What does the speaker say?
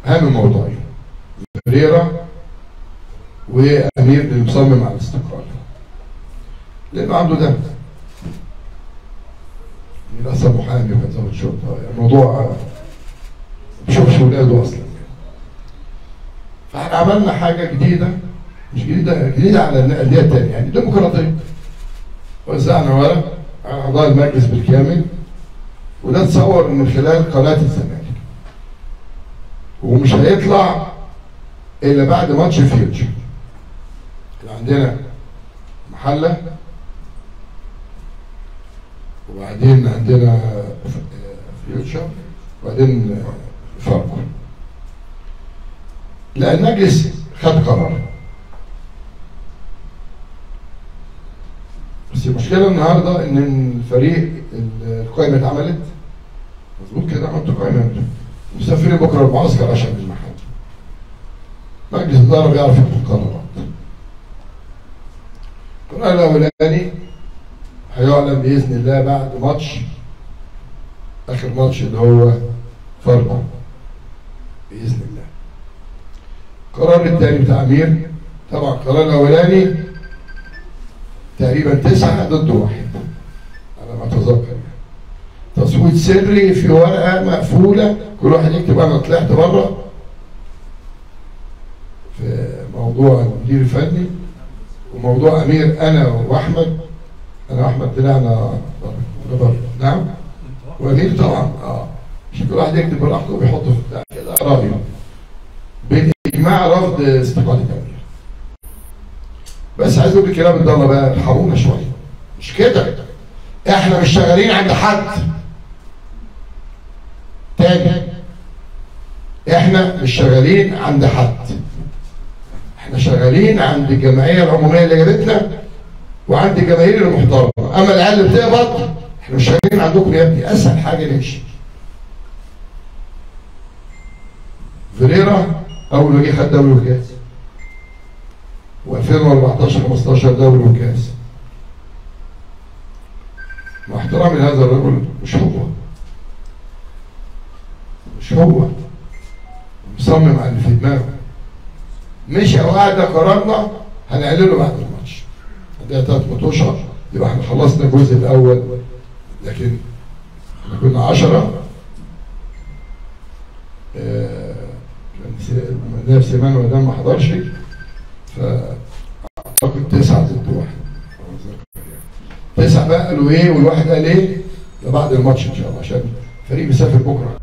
اهم موضوعين فريرا وامير اللي مصمم على الاستقاله لانه عنده دم امير اصلا محامي وكان ضابط شرطه يعني الموضوع ما بيشوفش ولاده اصلا فاحنا عملنا حاجه جديده مش جديده جديده على الانديه الثانيه يعني ديمقراطيه وزعنا ورق على اعضاء المجلس بالكامل وده تصور من خلال قناه الزمالك ومش هيطلع الا بعد ماتش فيوتشر احنا عندنا محله وبعدين عندنا فيوتشر وبعدين فاركو لا المجلس خد قرار بس المشكله النهارده ان الفريق القائمه اتعملت مظبوط كده عملتوا قائمه انتوا مسافرين بكره المعسكر عشان المحل مجلس الاداره بيعرف ياخد قرارات القرار الاولاني هيعلن باذن الله بعد ماتش اخر ماتش اللي هو فاركو باذن الله القرار الثاني بتاع امير طبعا القرار الاولاني تقريبا تسعه ضد واحد على ما اتذكر يعني تصويت سري في ورقه مقفوله كل واحد يكتب انا طلعت بره في موضوع المدير الفني وموضوع امير انا واحمد انا واحمد طلعنا بره نعم وامير طبعا اه مش كل واحد يكتب براحته ويحطه في بتاع كده رايه باجماع رفض استقاله امير بس عايز اقول الكلام ده بقى ارحمونا شويه مش كده احنا مش شغالين عند حد تاني احنا مش شغالين عند حد احنا شغالين عند الجمعيه العموميه اللي جابتنا وعند الجماهير المحترمه اما العيال اللي بتقبض احنا مش شغالين عندكم يا ابني اسهل حاجه نمشي فيريرا اول ما جه خد دوري وكاس و2014 15 دوري وكاس مع احترامي لهذا الرجل مش هو مش هو مصمم على اللي في دماغه مشي وقعد قررنا هنعلنه بعد الماتش عندنا ثلاث ماتشات يبقى احنا خلصنا الجزء الاول لكن احنا كنا 10 آه كان سيمان ودام ما حضرش فاعتقد تسعه ضد واحد تسعه بقى قالوا ايه والواحد قال ايه ده بعد الماتش ان شاء الله عشان الفريق بيسافر بكره